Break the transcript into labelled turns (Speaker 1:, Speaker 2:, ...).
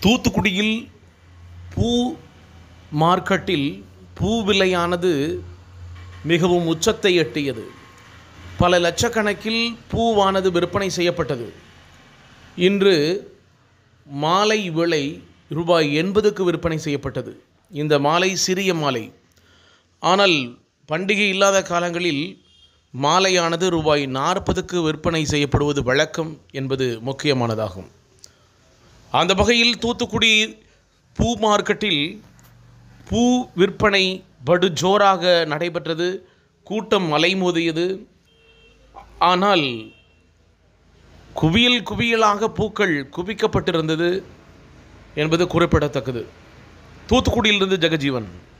Speaker 1: தூத்துக்குடியில் பூ மார்க்கெட்டில் பூ விலையானது மிகவும் உச்சத்தை எட்டியது பல லட்சக்கணக்கில் பூவானது விற்பனை செய்யப்பட்டது இன்று மாலை விலை ரூபாய் எண்பதுக்கு விற்பனை செய்யப்பட்டது இந்த மாலை சிறிய மாலை ஆனால் பண்டிகை இல்லாத காலங்களில் மாலையானது ரூபாய் நாற்பதுக்கு விற்பனை செய்யப்படுவது வழக்கம் என்பது முக்கியமானதாகும் அந்த வகையில் தூத்துக்குடி பூ மார்க்கெட்டில் பூ விற்பனை படு ஜோராக நடைபெற்றது கூட்டம் அலைமோதியது ஆனால் குவியல் குவியலாக பூக்கள் குவிக்கப்பட்டிருந்தது என்பது குறிப்பிடத்தக்கது தூத்துக்குடியிலிருந்து ஜெகஜீவன்